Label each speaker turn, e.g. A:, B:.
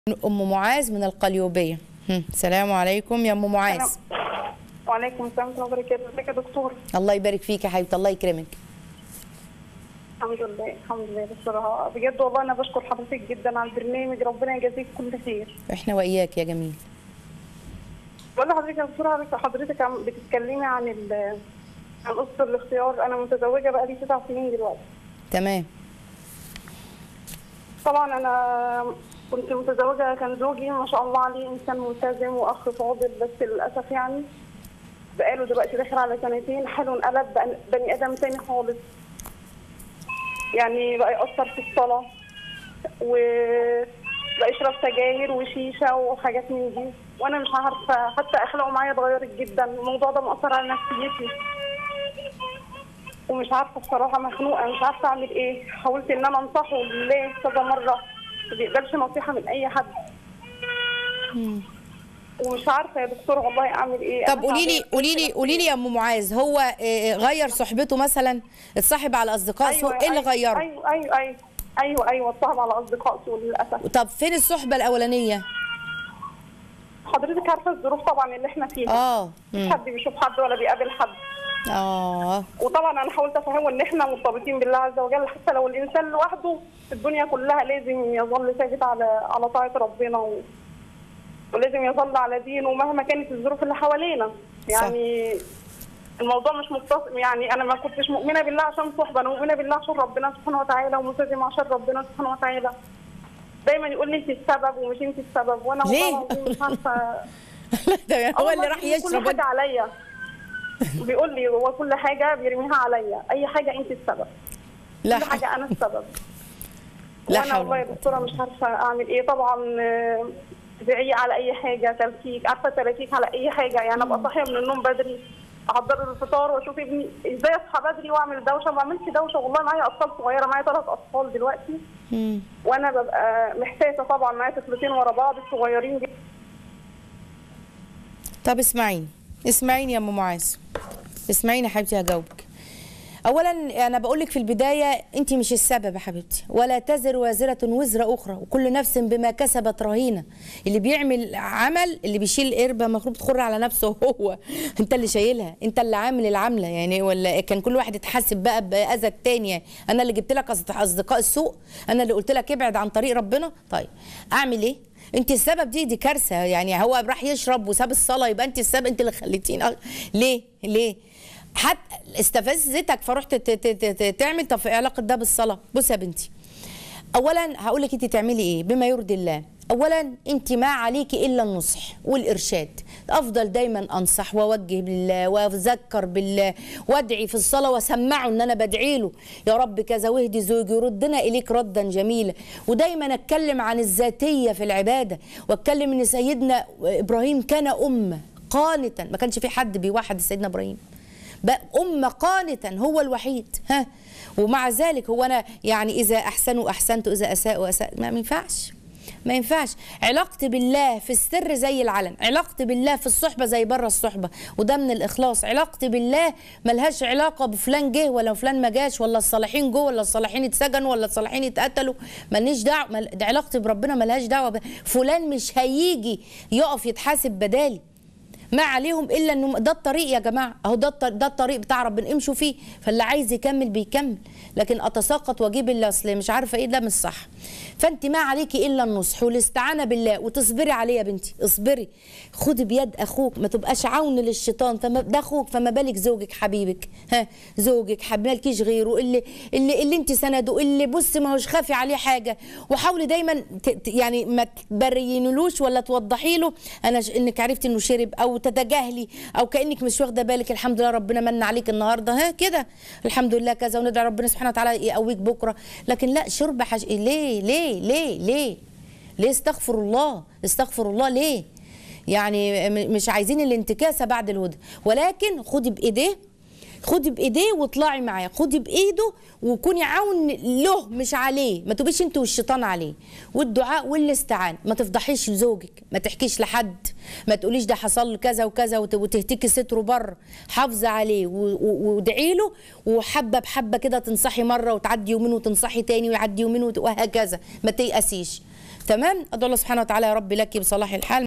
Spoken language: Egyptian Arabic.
A: ام معاذ من القليوبيه هم، السلام عليكم يا ام معاذ
B: وعليكم السلام ورحمه الله وبركاته ازيك يا دكتور
A: الله يبارك فيك يا حبيبتي الله يكرمك
B: الحمد لله الحمد لله بصراحه بجد والله انا بشكر حضرتك جدا على البرنامج ربنا يجازيك كل خير
A: احنا واياك يا جميل
B: بقول لحضرتك يا دكتور حضرتك- حضرتك عم بتتكلمي عن ال عن قصه الاختيار انا متزوجه بقالي تسع سنين دلوقتي
A: تمام
B: طبعا انا كنت متزوجه كان زوجي ما شاء الله عليه انسان ملتزم واخ فاضل بس للاسف يعني بقاله دلوقتي داخل على سنتين حاله انقلب بقى بني ادم تاني خالص يعني بقى يأثر في الصلاة و بقى يشرب سجاير وشيشة وحاجات من دي وأنا مش عارفة حتى أخلاقه معايا اتغيرت جدا الموضوع ده مأثر على نفسيتي ومش عارفة بصراحة مخنوقة مش عارفة أعمل إيه حاولت إن أنا أنصحه لله كذا مرة ما بيقبلش نصيحة من أي حد ومش عارفة يا دكتور والله أعمل إيه
A: طب
B: أنا
A: قولي لي
B: تعبانة.
A: قولي لي قولي لي يا ام معاذ هو آه، غير صحبته مثلا اتصاحب على اصدقاء سوء ايه اللي غيره
B: أيوه أيوه أيوه أيوه أيوه اتصاحب على أصدقاء سوء للأسف
A: طب فين الصحبه الاولانيه
B: حضرتك عارفه الظروف طبعا اللي احنا فيها
A: اه
B: مش
A: مم.
B: حد بيشوف حد ولا بيقابل حد
A: اه
B: وطبعا انا حاولت افهمه ان احنا مرتبطين بالله عز وجل حتى لو الانسان لوحده في الدنيا كلها لازم يظل ثابت على على طاعه ربنا و... ولازم يظل على دينه مهما كانت الظروف اللي حوالينا يعني الموضوع مش مختص يعني انا ما كنتش مؤمنه بالله عشان صحبه انا مؤمنه بالله عشان ربنا سبحانه وتعالى وملتزمه عشان ربنا سبحانه وتعالى دايما يقول لي انت السبب ومش انت السبب وانا
A: ليه؟
B: والله العظيم مش عارفه
A: ده هو
B: والله
A: اللي راح
B: بيرمي كل
A: يشرب
B: حاجه عليا بيقول لي هو كل حاجه بيرميها عليا اي حاجه انت السبب
A: لا
B: كل حاجه انا السبب
A: لا
B: وانا
A: حول
B: والله يا
A: ولا
B: دكتوره مش عارفه اعمل ايه طبعا آه، تبيعي على اي حاجه تلكيك عارفه تلكيك على اي حاجه يعني ابقى صاحيه من النوم بدري احضر له الفطار واشوف ابني ازاي اصحى بدري واعمل دوشه ما بعملش دوشه والله معايا اطفال صغيره معايا ثلاث اطفال دلوقتي
A: مم.
B: وانا ببقى محتاسه طبعا معايا طفلتين ورا بعض الصغيرين جدا
A: طب اسمعيني اسمعيني يا ام معاذ اسمعيني يا حبيبتي هجاوبك اولا انا بقول لك في البدايه انت مش السبب يا حبيبتي ولا تزر وازره وزر اخرى وكل نفس بما كسبت رهينه اللي بيعمل عمل اللي بيشيل قربه المفروض تخر على نفسه هو انت اللي شايلها انت اللي عامل العمله يعني ولا كان كل واحد يتحاسب بقى باذى التاني يعني انا اللي جبت لك أصد- اصدقاء السوء انا اللي قلت لك ابعد عن طريق ربنا طيب اعمل ايه انت السبب دي دي كارثه يعني هو راح يشرب وساب الصلاه يبقى انت السبب انت اللي خليتيني أ- ليه ليه حتى استفزتك فرحت ت- ت- ت- ت- تعمل طب في علاقه ده بالصلاه بص يا بنتي اولا هقول لك انت تعملي ايه بما يرضي الله اولا انت ما عليكي الا النصح والارشاد افضل دايما انصح واوجه بالله واذكر بالله وادعي في الصلاه واسمعه ان انا بدعي له يا رب كذا واهدي زوجي وردنا اليك ردا جميلا ودايما اتكلم عن الذاتيه في العباده واتكلم ان سيدنا ابراهيم كان امه قانتا ما كانش في حد بيوحد سيدنا ابراهيم بقى أمة قانتا هو الوحيد ها ومع ذلك هو أنا يعني إذا أحسنوا أحسنت إذا أساءوا أساء ما ما ينفعش ما ينفعش علاقتي بالله في السر زي العلن علاقتي بالله في الصحبة زي بره الصحبة وده من الإخلاص علاقتي بالله ملهاش علاقة بفلان جه ولا فلان ما جاش ولا الصالحين جه ولا الصالحين اتسجنوا ولا الصالحين اتقتلوا ماليش دعوة مل... ده علاقتي بربنا ملهاش دعوة ب... فلان مش هيجي يقف يتحاسب بدالي ما عليهم الا انه ده الطريق يا جماعه اهو ده الط- ده الطريق بتاع ربنا امشوا فيه فاللي عايز يكمل بيكمل لكن اتساقط واجيب اللي اصل مش عارفه ايه ده مش صح فانت ما عليكي الا النصح والاستعانه بالله وتصبري عليه يا بنتي اصبري خدي بيد اخوك ما تبقاش عون للشيطان فما ده اخوك فما بالك زوجك حبيبك ها زوجك حبيبك مالكيش غيره اللي اللي اللي انت سنده اللي بص ما هوش خافي عليه حاجه وحاولي دايما ت- ت- يعني ما تبرينلوش ولا توضحي له انا ش- انك عرفتي انه شرب او تتجاهلي او كانك مش واخده بالك الحمد لله ربنا من عليك النهارده ها كده الحمد لله كذا وندعي ربنا سبحانه وتعالى يقويك بكره لكن لا شرب حش... ليه ليه ليه ليه ليه استغفر الله استغفر الله ليه يعني م- مش عايزين الانتكاسه بعد الهدى ولكن خدي بايديه خدي بايديه واطلعي معاه خدي بايده وكوني عون له مش عليه ما تبقيش انت والشيطان عليه والدعاء والاستعانه ما تفضحيش لزوجك ما تحكيش لحد ما تقوليش ده حصل له كذا وكذا وت- وتهتكي ستره بره حافظي عليه و- و- وادعي له وحبه بحبه كده تنصحي مره وتعدي يومين وتنصحي تاني ويعدي يومين وت- وهكذا ما تيأسيش تمام ادعو الله سبحانه وتعالى يا رب لك بصلاح الحال